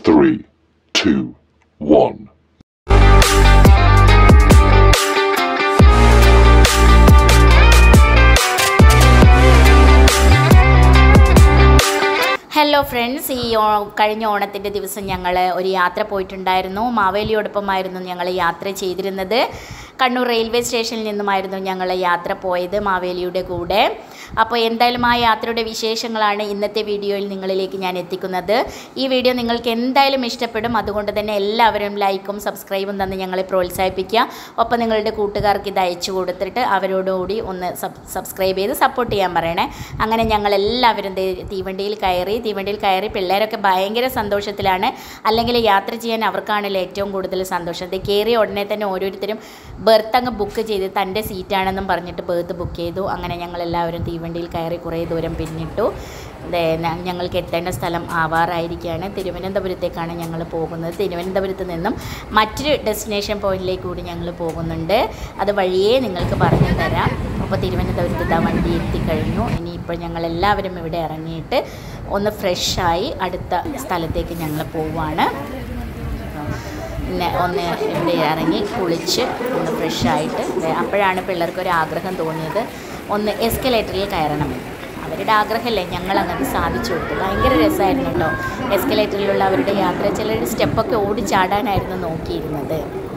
three, two, one. Hello friends ഈ ഓ- കഴിഞ്ഞ ഓണത്തിൻ്റെ ദിവസം ഞങ്ങൾ ഒരു യാത്ര പോയിട്ടുണ്ടായിരുന്നു മാവേലിയോടൊപ്പമായിരുന്നു ഞങ്ങൾ യാത്ര ചെയ്തിരുന്നത് കണ്ണൂർ റെയിൽവേ സ്റ്റേഷനിൽ നിന്നുമായിരുന്നു ഞങ്ങൾ യാത്ര പോയത് മാവേലിയുടെ കൂടെ അപ്പോൾ എന്തായാലും ആ യാത്രയുടെ വിശേഷങ്ങളാണ് ഇന്നത്തെ വീഡിയോയിൽ നിങ്ങളിലേക്ക് ഞാൻ എത്തിക്കുന്നത് ഈ വീഡിയോ നിങ്ങൾക്ക് എന്തായാലും ഇഷ്ടപ്പെടും അതുകൊണ്ട് തന്നെ എല്ലാവരും ലൈക്കും സബ്സ്ക്രൈബും തന്ന് ഞങ്ങളെ പ്രോത്സാഹിപ്പിക്കുക ഒപ്പം നിങ്ങളുടെ കൂട്ടുകാർക്ക് ഇത് അയച്ചു കൊടുത്തിട്ട് അവരോടുകൂടി ഒന്ന് സബ് സബ്സ്ക്രൈബ് ചെയ്ത് സപ്പോർട്ട് ചെയ്യാൻ പറയണേ അങ്ങനെ ഞങ്ങൾ എല്ലാവരും ദേ തീവണ്ടിയിൽ കയറി തീവണ്ടിയിൽ കയറി പിള്ളേരൊക്കെ ഭയങ്കര സന്തോഷത്തിലാണ് അല്ലെങ്കിൽ യാത്ര ചെയ്യാൻ അവർക്കാണല്ലോ ഏറ്റവും കൂടുതൽ സന്തോഷം ഇത് കയറിയ ഉടനെ തന്നെ ഓരോരുത്തരും ബർത്ത് അങ്ങ് ബുക്ക് ചെയ്ത് തൻ്റെ സീറ്റാണെന്നും പറഞ്ഞിട്ട് ബർത്ത് ബുക്ക് ചെയ്തു അങ്ങനെ ഞങ്ങൾ എല്ലാവരും തീവണ്ടിയിൽ കയറി കുറേ ദൂരം പിന്നിട്ടു ദേ, ന- ഞങ്ങൾക്ക് എത്തേണ്ട സ്ഥലം ആവാറായിരിക്കുകയാണ് തിരുവനന്തപുരത്തേക്കാണ് ഞങ്ങൾ പോകുന്നത് തിരുവനന്തപുരത്ത് നിന്നും മറ്റൊരു ഡെസ്റ്റിനേഷൻ പോയിന്റിലേക്ക് കൂടി ഞങ്ങൾ പോകുന്നുണ്ട് അത് വഴിയേ നിങ്ങൾക്ക് പറഞ്ഞു തരാം അപ്പോൾ തിരുവനന്തപുരത്ത് ഇതാ വണ്ടി എത്തിക്കഴിഞ്ഞു ഇനിയിപ്പോൾ ഞങ്ങൾ എല്ലാവരും ഇവിടെ ഇറങ്ങിയിട്ട് ഒന്ന് ഫ്രഷായി അടുത്ത സ്ഥലത്തേക്ക് ഞങ്ങൾ പോവുകയാണ് പിന്നെ ഒന്ന് ഇവിടെ ഇറങ്ങി കുളിച്ച് ഒന്ന് ഫ്രഷായിട്ട് അപ്പോഴാണ് പിള്ളേർക്കൊരു ആഗ്രഹം തോന്നിയത് ഒന്ന് എസ്കലേറ്ററിൽ കയറണമെന്ന് അവരുടെ ആഗ്രഹമല്ലേ ഞങ്ങൾ അങ്ങനെ സാധിച്ചു കൊടുത്തു ഭയങ്കര രസമായിരുന്നു കേട്ടോ എസ്കലേറ്ററിലുള്ള അവരുടെ യാത്ര ചിലർ സ്റ്റെപ്പൊക്കെ ഓടിച്ചാടാനായിരുന്നു നോക്കിയിരുന്നത്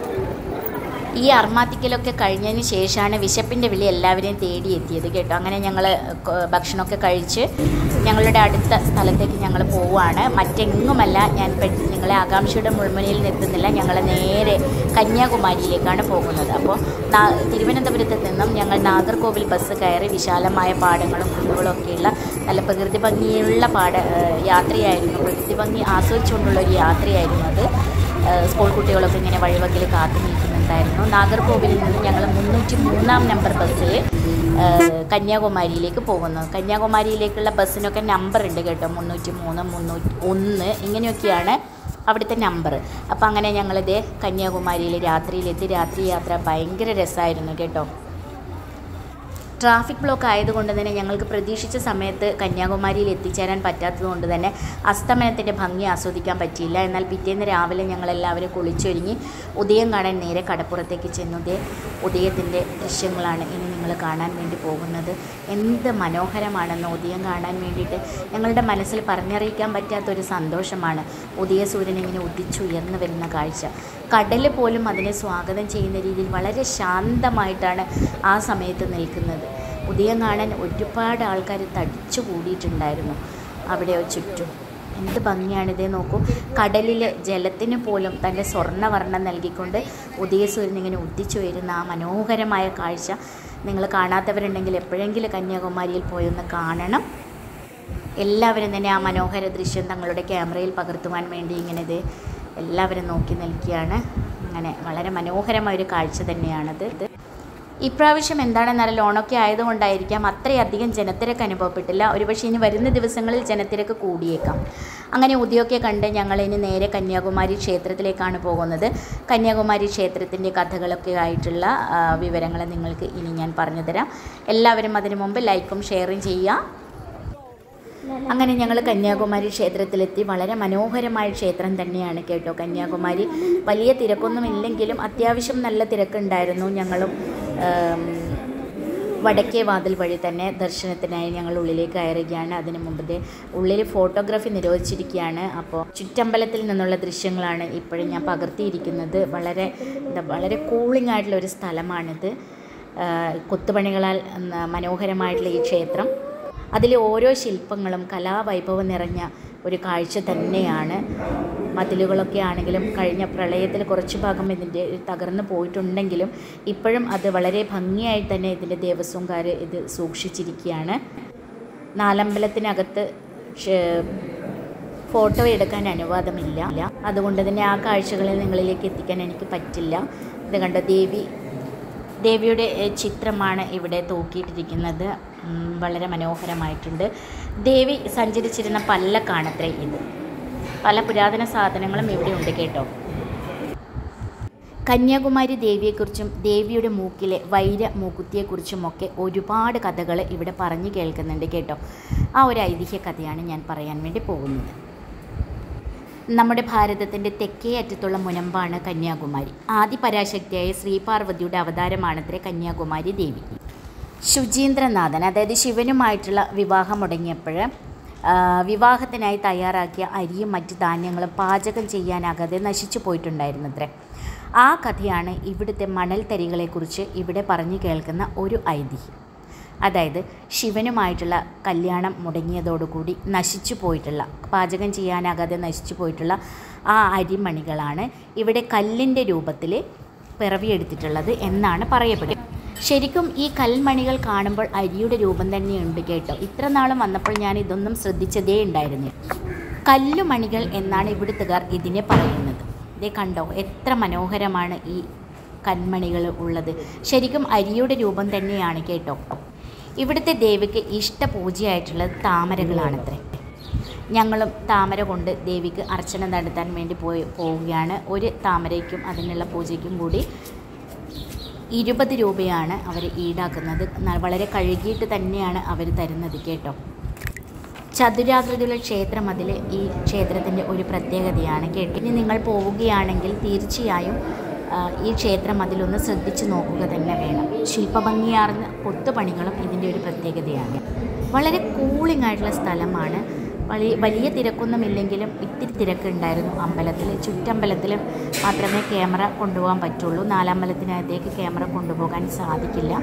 ഈ അർമാത്തിക്കലൊക്കെ കഴിഞ്ഞതിന് ശേഷമാണ് വിശപ്പിൻ്റെ വിളി എല്ലാവരെയും തേടി എത്തിയത് കേട്ടോ അങ്ങനെ ഞങ്ങൾ ഭക്ഷണമൊക്കെ കഴിച്ച് ഞങ്ങളുടെ അടുത്ത സ്ഥലത്തേക്ക് ഞങ്ങൾ പോവുകയാണ് മറ്റെങ്ങുമല്ല ഞാൻ പെ- നിങ്ങളെ ആകാംക്ഷയുടെ മുൾമുനയിൽ നിർത്തുന്നില്ല ഞങ്ങൾ നേരെ കന്യാകുമാരിയിലേക്കാണ് പോകുന്നത് അപ്പോൾ നാ- തിരുവനന്തപുരത്ത് നിന്നും ഞങ്ങൾ നാഗർകോവിൽ ബസ് കയറി വിശാലമായ പാടങ്ങളും കുന്നുകളും ഒക്കെയുള്ള നല്ല പ്രകൃതി ഭംഗിയുള്ള പാട ഏഹ് യാത്രയായിരുന്നു പ്രകൃതി ഭംഗി ആസ്വദിച്ചുകൊണ്ടുള്ള ഒരു യാത്രയായിരുന്നു അത് ഏഹ് സ്കൂൾ കുട്ടികളൊക്കെ ഇങ്ങനെ വഴിവക്കിൽ കാത്തു നിൽക്കുന്നുണ്ടായിരുന്നു നാഗർകോവിലിൽ നിന്ന് ഞങ്ങൾ മുന്നൂറ്റി മൂന്നാം നമ്പർ ബസ്സിൽ ഏഹ് കന്യാകുമാരിയിലേക്ക് പോകുന്നു കന്യാകുമാരിയിലേക്കുള്ള ബസ്സിനൊക്കെ നമ്പർ ഉണ്ട് കേട്ടോ മുന്നൂറ്റി മൂന്ന് മുന്നൂറ്റി ഒന്ന് ഇങ്ങനെയൊക്കെയാണ് അവിടുത്തെ നമ്പർ അപ്പോൾ അങ്ങനെ ഞങ്ങളിത് കന്യാകുമാരിയിൽ രാത്രിയിലെത്തി രാത്രി യാത്ര ഭയങ്കര രസമായിരുന്നു കേട്ടോ ട്രാഫിക് ബ്ലോക്ക് ആയതുകൊണ്ട് തന്നെ ഞങ്ങൾക്ക് പ്രതീക്ഷിച്ച സമയത്ത് കന്യാകുമാരിയിൽ എത്തിച്ചേരാൻ പറ്റാത്തത് കൊണ്ട് തന്നെ അസ്തമനത്തിൻ്റെ ഭംഗി ആസ്വദിക്കാൻ പറ്റിയില്ല എന്നാൽ പിറ്റേന്ന് രാവിലെ ഞങ്ങളെല്ലാവരും കുളിച്ചൊരുങ്ങി ഉദയം കാണാൻ നേരെ കടപ്പുറത്തേക്ക് ചെന്നു ദേ ഉദയത്തിൻ്റെ ദൃശ്യങ്ങളാണ് ഇനി നിങ്ങൾ കാണാൻ വേണ്ടി പോകുന്നത് എന്ത് മനോഹരമാണെന്ന് ഉദയം കാണാൻ വേണ്ടിയിട്ട് ഞങ്ങളുടെ മനസ്സിൽ പറഞ്ഞറിയിക്കാൻ പറ്റാത്തൊരു സന്തോഷമാണ് ഉദയസൂര്യൻ ഇങ്ങനെ ഉദിച്ചുയർന്നു വരുന്ന കാഴ്ച കടൽ പോലും അതിനെ സ്വാഗതം ചെയ്യുന്ന രീതിയിൽ വളരെ ശാന്തമായിട്ടാണ് ആ സമയത്ത് നിൽക്കുന്നത് ഉദയം കാണാൻ ഒരുപാട് ആൾക്കാർ തടിച്ചു കൂടിയിട്ടുണ്ടായിരുന്നു അവിടെ ചുറ്റും എന്ത് ഭംഗിയാണിതേ നോക്കൂ കടലിലെ ജലത്തിന് പോലും തൻ്റെ സ്വർണ്ണവർണ്ണം നൽകിക്കൊണ്ട് ഉദയസൂര്യൻ ഇങ്ങനെ ഉദിച്ചു വരുന്ന ആ മനോഹരമായ കാഴ്ച നിങ്ങൾ കാണാത്തവരുണ്ടെങ്കിൽ എപ്പോഴെങ്കിലും കന്യാകുമാരിയിൽ പോയി ഒന്ന് കാണണം എല്ലാവരും തന്നെ ആ മനോഹര ദൃശ്യം തങ്ങളുടെ ക്യാമറയിൽ പകർത്തുവാൻ വേണ്ടി ഇങ്ങനെ ഇത് എല്ലാവരും നോക്കി നിൽക്കുകയാണ് അങ്ങനെ വളരെ മനോഹരമായ ഒരു കാഴ്ച തന്നെയാണത് ഇത് ഇപ്രാവശ്യം എന്താണെന്നറിയില്ല ഓണമൊക്കെ ആയതുകൊണ്ടായിരിക്കാം അത്രയധികം ജനത്തിരക്ക് അനുഭവപ്പെട്ടില്ല ഒരുപക്ഷെ ഇനി വരുന്ന ദിവസങ്ങളിൽ ജനത്തിരക്ക് കൂടിയേക്കാം അങ്ങനെ ഉദയമൊക്കെ കണ്ട് ഞങ്ങൾ ഇനി നേരെ കന്യാകുമാരി ക്ഷേത്രത്തിലേക്കാണ് പോകുന്നത് കന്യാകുമാരി ക്ഷേത്രത്തിൻ്റെ കഥകളൊക്കെ ആയിട്ടുള്ള ആ, വിവരങ്ങൾ നിങ്ങൾക്ക് ഇനി ഞാൻ പറഞ്ഞു തരാം എല്ലാവരും അതിനു മുമ്പ് ലൈക്കും ഷെയറും ചെയ്യുക അങ്ങനെ ഞങ്ങൾ കന്യാകുമാരി ക്ഷേത്രത്തിലെത്തി വളരെ മനോഹരമായ ക്ഷേത്രം തന്നെയാണ് കേട്ടോ കന്യാകുമാരി വലിയ തിരക്കൊന്നും ഇല്ലെങ്കിലും അത്യാവശ്യം നല്ല തിരക്കുണ്ടായിരുന്നു ഞങ്ങളും ആം, വടക്കേ വാതിൽ വഴി തന്നെ ദർശനത്തിനായി ഞങ്ങൾ ഉള്ളിലേക്ക് കയറുകയാണ് അതിനു മുമ്പ് ഉള്ളിൽ ഫോട്ടോഗ്രാഫി നിരോധിച്ചിരിക്കുകയാണ് അപ്പോൾ ചുറ്റമ്പലത്തിൽ നിന്നുള്ള ദൃശ്യങ്ങളാണ് ഇപ്പോഴും ഞാൻ പകർത്തിയിരിക്കുന്നത് വളരെ എന്താ വളരെ കൂളിംഗ് ആയിട്ടുള്ള ഒരു സ്ഥലമാണിത് ആ, കൊത്തുപണികളാൽ ന- മനോഹരമായിട്ടുള്ള ഈ ക്ഷേത്രം അതിലെ ഓരോ ശില്പങ്ങളും കലാവൈഭവം നിറഞ്ഞ ഒരു കാഴ്ച തന്നെയാണ് മതിലുകളൊക്കെ ആണെങ്കിലും കഴിഞ്ഞ പ്രളയത്തിൽ കുറച്ച് ഭാഗം ഇതിൻ്റെ തകർന്നു പോയിട്ടുണ്ടെങ്കിലും ഇപ്പോഴും അത് വളരെ ഭംഗിയായി തന്നെ ഇതിൻ്റെ ദേവസ്വംകാർ ഇത് സൂക്ഷിച്ചിരിക്കുകയാണ് നാലമ്പലത്തിനകത്ത് ക്ഷേ- ഫോട്ടോ എടുക്കാൻ അനുവാദമില്ല അതുകൊണ്ട് തന്നെ ആ കാഴ്ചകളിൽ നിങ്ങളിലേക്ക് എത്തിക്കാൻ എനിക്ക് പറ്റില്ല ഇത് കണ്ട ദേവി ദേവിയുടെ എ, ചിത്രമാണ് ഇവിടെ തൂക്കിയിട്ടിരിക്കുന്നത് ഉം, വളരെ മനോഹരമായിട്ടുണ്ട് ദേവി സഞ്ചരിച്ചിരുന്ന പല്ലക്കാണത്രേ ഇത് പല പുരാതന സാധനങ്ങളും ഇവിടെ ഉണ്ട് കേട്ടോ കന്യാകുമാരി ദേവിയെക്കുറിച്ചും ദേവിയുടെ മൂക്കിലെ വൈര മൂക്കുത്തിയെക്കുറിച്ചുമൊക്കെ ഒരുപാട് കഥകൾ ഇവിടെ പറഞ്ഞു കേൾക്കുന്നുണ്ട് കേട്ടോ ആ ഒരു ഐതിഹ്യ കഥയാണ് ഞാൻ പറയാൻ വേണ്ടി പോകുന്നത് നമ്മുടെ ഭാരതത്തിൻ്റെ തെക്കേ അറ്റത്തുള്ള മുനമ്പാണ് കന്യാകുമാരി ആദിപരാശക്തിയായ ശ്രീപാർവതിയുടെ അവതാരമാണത്രേ കന്യാകുമാരി ദേവി ശുചീന്ദ്രനാഥൻ അതായത് ശിവനുമായിട്ടുള്ള വിവാഹം മുടങ്ങിയപ്പോൾ ആ, വിവാഹത്തിനായി തയ്യാറാക്കിയ അരിയും മറ്റ് ധാന്യങ്ങളും പാചകം ചെയ്യാനാകാതെ നശിച്ചു പോയിട്ടുണ്ടായിരുന്നത്രേ ആ കഥയാണ് ഇവിടുത്തെ മണൽത്തരികളെക്കുറിച്ച് ഇവിടെ പറഞ്ഞു കേൾക്കുന്ന ഒരു ഐതിഹ്യം അതായത് ശിവനുമായിട്ടുള്ള കല്യാണം മുടങ്ങിയതോടുകൂടി നശിച്ചു പോയിട്ടുള്ള പാചകം ചെയ്യാനാകാതെ നശിച്ചു പോയിട്ടുള്ള ആ അരിമണികളാണ് ഇവിടെ കല്ലിൻ്റെ രൂപത്തിൽ പിറവിയെടുത്തിട്ടുള്ളത് എന്നാണ് പറയപ്പെടുന്നത് ശരിക്കും ഈ കൽമണികൾ കാണുമ്പോൾ അരിയുടെ രൂപം തന്നെയുണ്ട് കേട്ടോ ഇത്ര നാളും വന്നപ്പോൾ ഞാൻ ഇതൊന്നും ശ്രദ്ധിച്ചതേ ഉണ്ടായിരുന്നു കല്ലുമണികൾ എന്നാണ് ഇവിടുത്തുകാർ ഇതിനെ പറയുന്നത് ഇതേ കണ്ടോ എത്ര മനോഹരമാണ് ഈ കന്മണികൾ ഉള്ളത് ശരിക്കും അരിയുടെ രൂപം തന്നെയാണ് കേട്ടോ ഇവിടുത്തെ ദേവിക്ക് ഇഷ്ടപൂജയായിട്ടുള്ളത് താമരകളാണത്രേ ഞങ്ങളും താമര കൊണ്ട് ദേവിക്ക് അർച്ചന നടത്താൻ വേണ്ടി പോയി പോവുകയാണ് ഒരു താമരയ്ക്കും അതിനുള്ള പൂജയ്ക്കും കൂടി ഇരുപത് രൂപയാണ് അവർ ഈടാക്കുന്നത് ന- വളരെ കഴുകിയിട്ട് തന്നെയാണ് അവർ തരുന്നത് കേട്ടോ ചതുരാകൃതിയുള്ള ക്ഷേത്രം അതിൽ ഈ ക്ഷേത്രത്തിൻ്റെ ഒരു പ്രത്യേകതയാണ് കേട്ടോ ഇനി നിങ്ങൾ പോവുകയാണെങ്കിൽ തീർച്ചയായും ആ, ഈ ക്ഷേത്രം അതിലൊന്ന് ശ്രദ്ധിച്ചു നോക്കുക തന്നെ വേണം ശില്പഭംഗിയാർന്ന കൊത്തുപണികളും ഇതിൻ്റെ ഒരു പ്രത്യേകതയാണ് വളരെ കൂളിംഗ് ആയിട്ടുള്ള സ്ഥലമാണ് വലിയ വലിയ തിരക്കൊന്നുമില്ലെങ്കിലും ഇത്തിരി തിരക്കുണ്ടായിരുന്നു അമ്പലത്തിൽ ചുറ്റമ്പലത്തിൽ മാത്രമേ ക്യാമറ കൊണ്ടുപോകാൻ പറ്റുള്ളൂ നാലമ്പലത്തിനകത്തേക്ക് ക്യാമറ കൊണ്ടുപോകാൻ സാധിക്കില്ല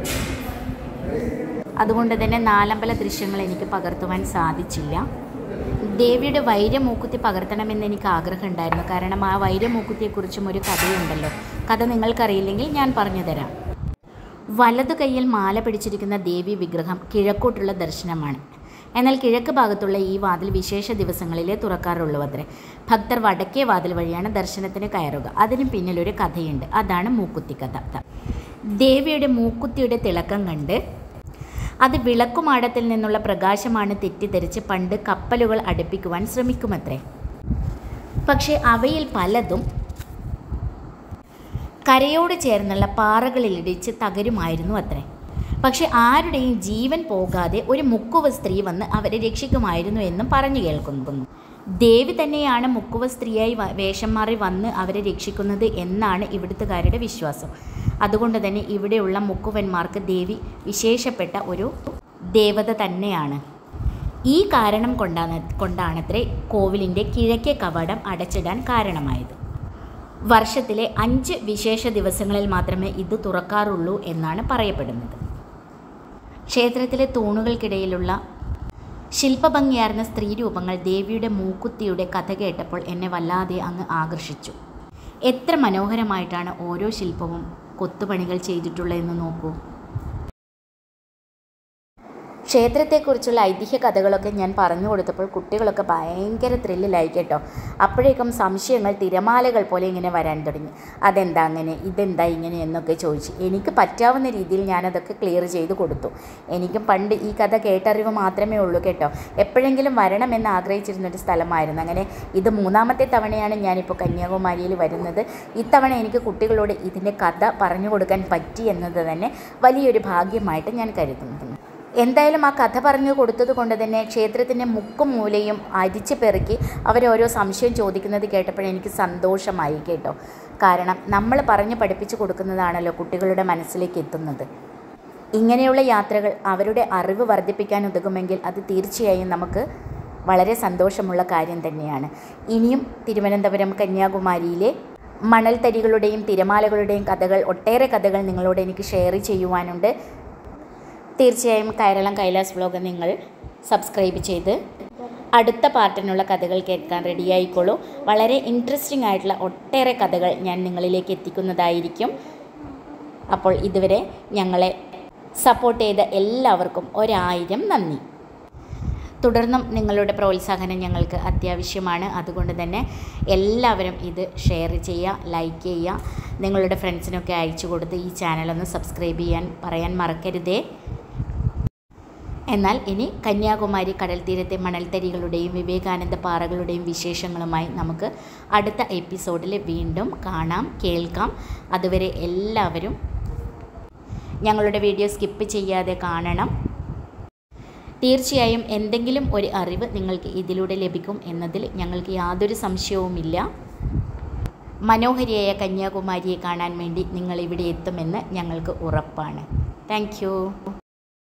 അതുകൊണ്ട് തന്നെ നാലമ്പല ദൃശ്യങ്ങൾ എനിക്ക് പകർത്തുവാൻ സാധിച്ചില്ല ദേവിയുടെ വൈരമൂക്കുത്തി പകർത്തണമെന്ന് എനിക്ക് ആഗ്രഹമുണ്ടായിരുന്നു കാരണം ആ വൈരമൂക്കുത്തിയെക്കുറിച്ചും ഒരു കഥയുണ്ടല്ലോ കഥ നിങ്ങൾക്കറിയില്ലെങ്കിൽ ഞാൻ പറഞ്ഞു തരാം വലതു കൈയിൽ മാല പിടിച്ചിരിക്കുന്ന ദേവി വിഗ്രഹം കിഴക്കോട്ടുള്ള ദർശനമാണ് എന്നാൽ കിഴക്ക് ഭാഗത്തുള്ള ഈ വാതിൽ വിശേഷ ദിവസങ്ങളിലേ തുറക്കാറുള്ളൂ അത്രേ ഭക്തർ വടക്കേ വാതിൽ വഴിയാണ് ദർശനത്തിന് കയറുക അതിന് പിന്നിലൊരു കഥയുണ്ട് അതാണ് മൂക്കുത്തി കഥ ദേവിയുടെ മൂക്കുത്തിയുടെ തിളക്കം കണ്ട് അത് വിളക്കുമാടത്തിൽ നിന്നുള്ള പ്രകാശമാണ് തെറ്റിദ്ധരിച്ച് പണ്ട് കപ്പലുകൾ അടുപ്പിക്കുവാൻ ശ്രമിക്കുമത്രേ പക്ഷേ അവയിൽ പലതും കരയോട് ചേർന്നുള്ള പാറകളിലിടിച്ച് തകരുമായിരുന്നു അത്രേ പക്ഷെ ആരുടെയും ജീവൻ പോകാതെ ഒരു മുക്കുവ സ്ത്രീ വന്ന് അവരെ രക്ഷിക്കുമായിരുന്നു എന്നും പറഞ്ഞു കേൾക്കുന്നു ദേവി തന്നെയാണ് മുക്കുവ സ്ത്രീയായി വ- വേഷം മാറി വന്ന് അവരെ രക്ഷിക്കുന്നത് എന്നാണ് ഇവിടുത്തുകാരുടെ വിശ്വാസം അതുകൊണ്ട് തന്നെ ഇവിടെയുള്ള മുക്കുവന്മാർക്ക് ദേവി വിശേഷപ്പെട്ട ഒരു ദേവത തന്നെയാണ് ഈ കാരണം കൊണ്ടാണ് കൊണ്ടാണത്രേ കോവിലിൻ്റെ കിഴക്കേ കവാടം അടച്ചിടാൻ കാരണമായത് വർഷത്തിലെ അഞ്ച് വിശേഷ ദിവസങ്ങളിൽ മാത്രമേ ഇത് തുറക്കാറുള്ളൂ എന്നാണ് പറയപ്പെടുന്നത് ക്ഷേത്രത്തിലെ തൂണുകൾക്കിടയിലുള്ള ശില്പഭംഗിയാർന്ന സ്ത്രീരൂപങ്ങൾ ദേവിയുടെ മൂക്കുത്തിയുടെ കഥ കേട്ടപ്പോൾ എന്നെ വല്ലാതെ അങ്ങ് ആകർഷിച്ചു എത്ര മനോഹരമായിട്ടാണ് ഓരോ ശില്പവും കൊത്തുപണികൾ ചെയ്തിട്ടുള്ളതെന്ന് നോക്കൂ ക്ഷേത്രത്തെക്കുറിച്ചുള്ള ഐതിഹ്യ കഥകളൊക്കെ ഞാൻ പറഞ്ഞു കൊടുത്തപ്പോൾ കുട്ടികളൊക്കെ ഭയങ്കര ത്രില്ലിലായി കേട്ടോ അപ്പോഴേക്കും സംശയങ്ങൾ തിരമാലകൾ പോലെ ഇങ്ങനെ വരാൻ തുടങ്ങി അതെന്താ അങ്ങനെ ഇതെന്താ ഇങ്ങനെ എന്നൊക്കെ ചോദിച്ചു എനിക്ക് പറ്റാവുന്ന രീതിയിൽ ഞാനതൊക്കെ ക്ലിയർ ചെയ്ത് കൊടുത്തു എനിക്കും പണ്ട് ഈ കഥ കേട്ടറിവ് മാത്രമേ ഉള്ളൂ കേട്ടോ എപ്പോഴെങ്കിലും വരണമെന്ന് ആഗ്രഹിച്ചിരുന്നൊരു സ്ഥലമായിരുന്നു അങ്ങനെ ഇത് മൂന്നാമത്തെ തവണയാണ് ഞാനിപ്പോൾ കന്യാകുമാരിയിൽ വരുന്നത് ഇത്തവണ എനിക്ക് കുട്ടികളോട് ഇതിൻ്റെ കഥ പറഞ്ഞു കൊടുക്കാൻ പറ്റി എന്നത് തന്നെ വലിയൊരു ഭാഗ്യമായിട്ട് ഞാൻ കരുതുന്നു എന്തായാലും ആ കഥ പറഞ്ഞു കൊടുത്തത് കൊണ്ട് തന്നെ ക്ഷേത്രത്തിൻ്റെ മുക്കും മൂലയും അരിച്ചു പെറുക്കി അവരോരോ സംശയം ചോദിക്കുന്നത് കേട്ടപ്പോൾ എനിക്ക് സന്തോഷമായി കേട്ടോ കാരണം നമ്മൾ പറഞ്ഞ് പഠിപ്പിച്ചു കൊടുക്കുന്നതാണല്ലോ കുട്ടികളുടെ മനസ്സിലേക്ക് എത്തുന്നത് ഇങ്ങനെയുള്ള യാത്രകൾ അവരുടെ അറിവ് വർദ്ധിപ്പിക്കാൻ ഉതകുമെങ്കിൽ അത് തീർച്ചയായും നമുക്ക് വളരെ സന്തോഷമുള്ള കാര്യം തന്നെയാണ് ഇനിയും തിരുവനന്തപുരം കന്യാകുമാരിയിലെ മണൽത്തരികളുടെയും തിരമാലകളുടെയും കഥകൾ ഒട്ടേറെ കഥകൾ നിങ്ങളോട് എനിക്ക് ഷെയർ ചെയ്യുവാനുണ്ട് തീർച്ചയായും കൈരളം കൈലാസ് വ്ലോഗ് നിങ്ങൾ സബ്സ്ക്രൈബ് ചെയ്ത് അടുത്ത പാർട്ടിനുള്ള കഥകൾ കേൾക്കാൻ റെഡിയായിക്കോളൂ വളരെ ഇൻട്രസ്റ്റിംഗ് ആയിട്ടുള്ള ഒട്ടേറെ കഥകൾ ഞാൻ നിങ്ങളിലേക്ക് എത്തിക്കുന്നതായിരിക്കും അപ്പോൾ ഇതുവരെ ഞങ്ങളെ സപ്പോർട്ട് ചെയ്ത എല്ലാവർക്കും ഒരായിരം നന്ദി തുടർന്നും നിങ്ങളുടെ പ്രോത്സാഹനം ഞങ്ങൾക്ക് അത്യാവശ്യമാണ് അതുകൊണ്ട് തന്നെ എല്ലാവരും ഇത് ഷെയർ ചെയ്യുക ലൈക്ക് ചെയ്യുക നിങ്ങളുടെ ഫ്രണ്ട്സിനൊക്കെ അയച്ചു കൊടുത്ത് ഈ ചാനലൊന്ന് സബ്സ്ക്രൈബ് ചെയ്യാൻ പറയാൻ മറക്കരുതേ എന്നാൽ ഇനി കന്യാകുമാരി കടൽ തീരത്തെ മണൽത്തരികളുടെയും വിവേകാനന്ദ പാറകളുടെയും വിശേഷങ്ങളുമായി നമുക്ക് അടുത്ത എപ്പിസോഡിൽ വീണ്ടും കാണാം കേൾക്കാം അതുവരെ എല്ലാവരും ഞങ്ങളുടെ വീഡിയോ സ്കിപ്പ് ചെയ്യാതെ കാണണം തീർച്ചയായും എന്തെങ്കിലും ഒരു അറിവ് നിങ്ങൾക്ക് ഇതിലൂടെ ലഭിക്കും എന്നതിൽ ഞങ്ങൾക്ക് യാതൊരു സംശയവുമില്ല മനോഹരിയായ കന്യാകുമാരിയെ കാണാൻ വേണ്ടി നിങ്ങൾ ഇവിടെ എത്തുമെന്ന് ഞങ്ങൾക്ക് ഉറപ്പാണ് താങ്ക്